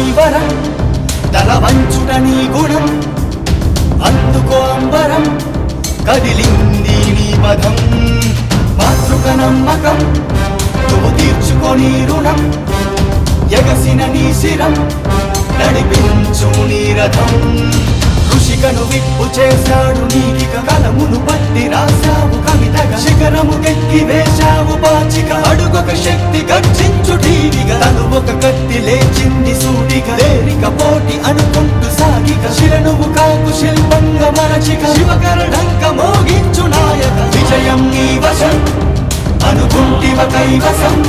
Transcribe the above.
వరం తల వంచుట నీ గుణం అందుకో అంబరం కదిలింది నీ పదం మాతృక నమ్మకం నువ్వు తీర్చుకొని రుణం ఎగసిన నీ శిరం నడిపించు నీ రథం ఋషికను విప్పు చేశాడు నీకిక కలమును పట్టి రాశావు కవితగా శిఖరము గెక్కి వేశావు పాచిక అడుగొక శక్తి గర్జించు టీవిగా తను ఒక కత్తి లేచింది సూటిగా లేరిక పోటీ అనుకుంటూ సాగిక శిరనువు కాకు శిల్పంగా మరచిక శివకరణంక మోగించు నాయక విజయం నీ వశం అనుకుంటివ కైవసం